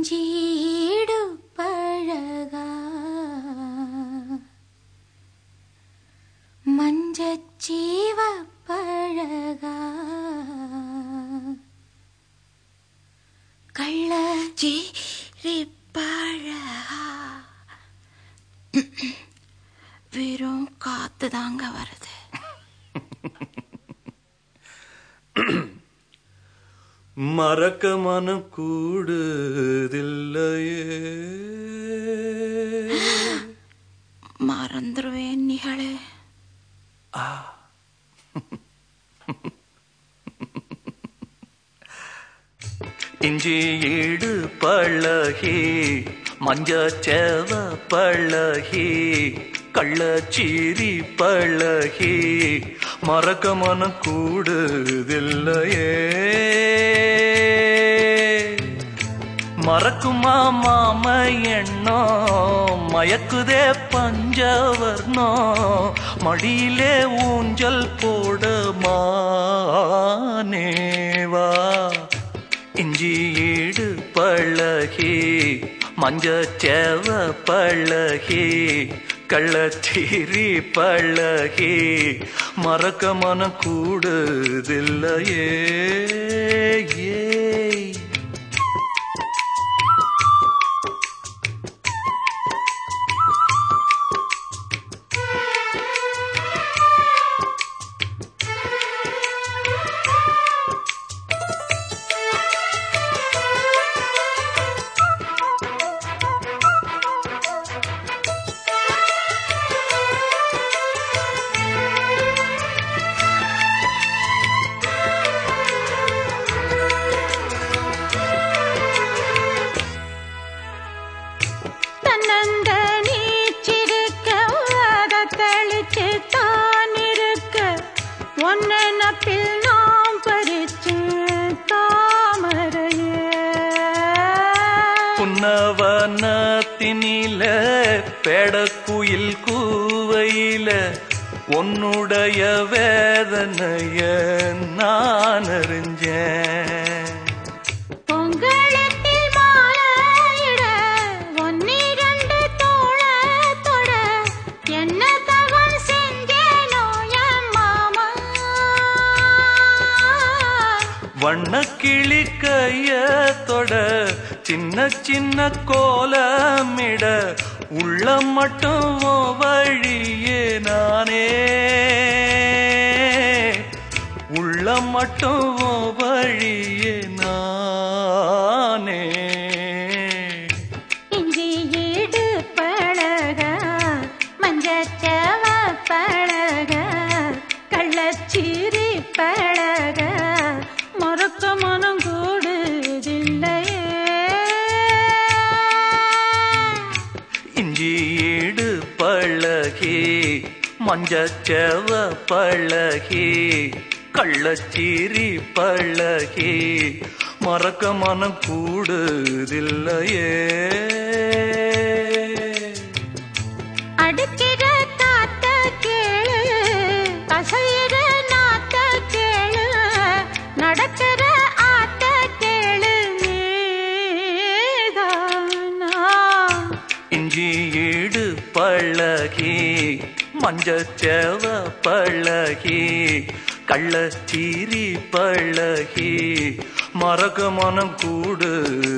இஞ்சீடு பழகா மஞ்சச்சீவ பழகா கள்ளச்சீரி பழகா வெறும் காத்து தாங்க வருது மறக்க மனம் கூடுதில்லையே மறந்துருவேன் நிகழே இஞ்சி ஈடு பழகி மஞ்சச்சேவ பழகி கள்ளச்சீரி பழகி மறக்க மனம் கூடுதில்லையே மறக்குமா மாம எண்ணம் மயக்குதே பஞ்சவர்ணோ மடியிலே ஊஞ்சல் போட மானேவா இஞ்சி ஈடு பழகி மஞ்சச்சேவ பழகி கள்ளச்சீரி பழகி மறக்க மனம் கூடுதில்லையே ஏய் தன்னந்த நீச்சிருக்க அதை தெளிச்சு தான் இருக்க ஒன்ன நப்பில் நாம் பறிச்சு தாமரையே புன்னவனத்தினில பெடக்குயில் கூவையில உன்னுடைய வேதனைய நான் அறிஞ்சேன் பொங்கலத்தில் மாலையிட ஒன்னிரண்டு தோளத்தொட என்ன தவம் செஞ்சேனோ என் மாமா வண்ணக்கிளி கைய தொட சின்ன சின்ன கோலமிட உள்ளம் மட்டும் உன் வழியே நானே உள்ளம் மட்டும் உன் வழியே நானே இஞ்சி ஈடு பழக மஞ்சச்சவ பழக கள்ளச்சீரி பழக மறக்க மனம் கூடுதில்லையே இஞ்சி ஈடு பழகி மஞ்சச்செவ பழகி கள்ளச்சீரி பழகி மறக்க மனம் கூடுதில்லையே அடுக்கிற தாத்த கேளு அசையிற நாத்த கேளு நடக்கிற ஆத்த கேளு நீதானா இஞ்சி ஈடு பழகி மஞ்சச்செவ பழகி கள்ளச்சீரி பழகி மறக்க மனம் கூடுதில்லையே